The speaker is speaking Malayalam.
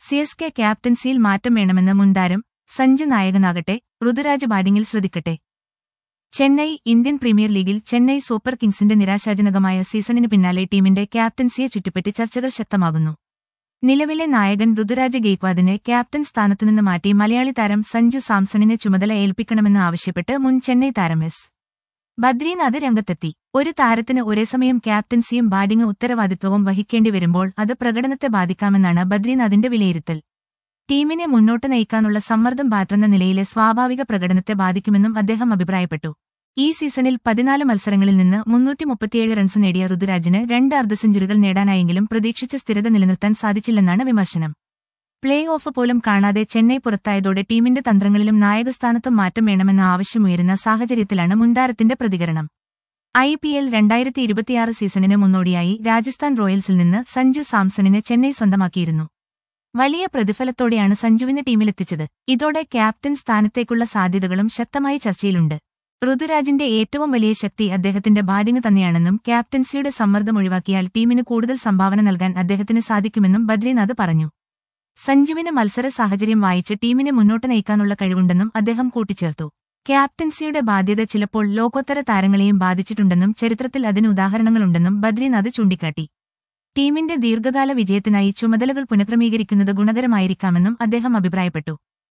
സി എസ് കെ ക്യാപ്റ്റൻസിയിൽ മാറ്റം വേണമെന്ന് മുൻതാരം സഞ്ജു നായകനാകട്ടെ ഋതുരാജ് ബാറ്റിംഗിൽ ശ്രദ്ധിക്കട്ടെ ചെന്നൈ ഇന്ത്യൻ പ്രീമിയർ ലീഗിൽ ചെന്നൈ സൂപ്പർ കിങ്സിന്റെ നിരാശാജനകമായ സീസണിന് പിന്നാലെ ടീമിന്റെ ക്യാപ്റ്റൻസിയെ ചുറ്റിപ്പറ്റി ചർച്ചകൾ ശക്തമാകുന്നു നിലവിലെ നായകൻ ഋതുരാജ് ഗെയ്ക്വാദിനെ ക്യാപ്റ്റൻ സ്ഥാനത്തുനിന്ന് മാറ്റി മലയാളി താരം സഞ്ജു സാംസണിനെ ചുമതല ഏൽപ്പിക്കണമെന്ന് ആവശ്യപ്പെട്ട് മുൻ ചെന്നൈ താരം എസ് ബദ്രീനാഥ് രംഗത്തെത്തി ഒരു താരത്തിന് ഒരേസമയം ക്യാപ്റ്റൻസിയും ബാറ്റിംഗ് ഉത്തരവാദിത്വവും വഹിക്കേണ്ടി വരുമ്പോൾ അത് പ്രകടനത്തെ ബാധിക്കാമെന്നാണ് ബദ്രീനാഥിന്റെ വിലയിരുത്തൽ ടീമിനെ മുന്നോട്ട് നയിക്കാനുള്ള സമ്മർദ്ദം പാറ്റുന്ന നിലയിലെ സ്വാഭാവിക പ്രകടനത്തെ ബാധിക്കുമെന്നും അദ്ദേഹം അഭിപ്രായപ്പെട്ടു ഈ സീസണിൽ പതിനാല് മത്സരങ്ങളിൽ നിന്ന് മുന്നൂറ്റി മുപ്പത്തിയേഴ് റൺസ് നേടിയ ഋതുരാജിന് രണ്ട് അർദ്ധ സെഞ്ചുറികൾ നേടാനായെങ്കിലും പ്രതീക്ഷിച്ച സ്ഥിരത നിലനിർത്താൻ സാധിച്ചില്ലെന്നാണ് വിമർശനം പ്ലേ ഓഫ് പോലും കാണാതെ ചെന്നൈ പുറത്തായതോടെ ടീമിന്റെ തന്ത്രങ്ങളിലും നായകസ്ഥാനത്തും മാറ്റം വേണമെന്ന ആവശ്യമുയരുന്ന സാഹചര്യത്തിലാണ് മുൻതാരത്തിന്റെ പ്രതികരണം ഐ പി എൽ രണ്ടായിരത്തി ഇരുപത്തിയാറ് സീസണിന് മുന്നോടിയായി രാജസ്ഥാൻ റോയൽസിൽ നിന്ന് സഞ്ജു സാംസണിനെ ചെന്നൈ സ്വന്തമാക്കിയിരുന്നു വലിയ പ്രതിഫലത്തോടെയാണ് സഞ്ജുവിനെ ടീമിലെത്തിച്ചത് ഇതോടെ ക്യാപ്റ്റൻ സ്ഥാനത്തേക്കുള്ള സാധ്യതകളും ശക്തമായി ചർച്ചയിലുണ്ട് ഋതുരാജിന്റെ ഏറ്റവും വലിയ ശക്തി അദ്ദേഹത്തിന്റെ ബാറ്റിംഗ് തന്നെയാണെന്നും ക്യാപ്റ്റൻസിയുടെ സമ്മർദ്ദം ഒഴിവാക്കിയാൽ ടീമിന് കൂടുതൽ സംഭാവന നൽകാൻ അദ്ദേഹത്തിന് സാധിക്കുമെന്നും ബദ്രീനാഥ് പറഞ്ഞു സഞ്ജുവിന് മത്സര സാഹചര്യം വായിച്ച് ടീമിനെ മുന്നോട്ട് നയിക്കാനുള്ള കഴിവുണ്ടെന്നും അദ്ദേഹം കൂട്ടിച്ചേർത്തു ക്യാപ്റ്റൻസിയുടെ ബാധ്യത ചിലപ്പോൾ ലോകോത്തര താരങ്ങളെയും ബാധിച്ചിട്ടുണ്ടെന്നും ചരിത്രത്തിൽ അതിന് ഉദാഹരണങ്ങളുണ്ടെന്നും ബദ്രീനാഥ് ചൂണ്ടിക്കാട്ടി ടീമിന്റെ ദീർഘകാല വിജയത്തിനായി ചുമതലകൾ പുനഃക്രമീകരിക്കുന്നത് ഗുണകരമായിരിക്കാമെന്നും അദ്ദേഹം അഭിപ്രായപ്പെട്ടു